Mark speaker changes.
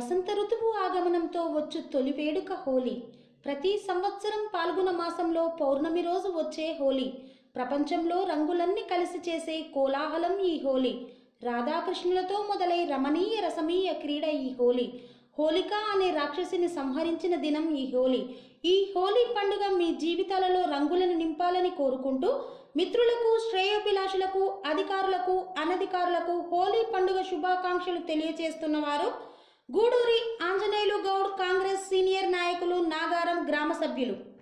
Speaker 1: వసంత ఋతువు ఆగమనంతో వచ్చు తొలి వేడుక హోలీ ప్రతి సంవత్సరం పాల్గొన మాసంలో పౌర్ణమి రోజు వచ్చే హోలీ ప్రపంచంలో రంగులన్నీ కలిసి చేసే కోలాహలం ఈ హోలీ రాధాకృష్ణులతో మొదలై రమణీయ రసమీయ క్రీడ ఈ హోలీ హోలిక అనే రాక్షసిని సంహరించిన దినం ఈ హోలీ ఈ హోలీ పండుగ మీ జీవితాలలో రంగులను నింపాలని కోరుకుంటూ మిత్రులకు శ్రేయోభిలాషులకు అధికారులకు అనధికారులకు హోలీ పండుగ శుభాకాంక్షలు తెలియజేస్తున్నవారు గూడూరి ఆంజనేయులు గౌడ్ కాంగ్రెస్ సీనియర్ నాయకులు నాగారం గ్రామ సభ్యులు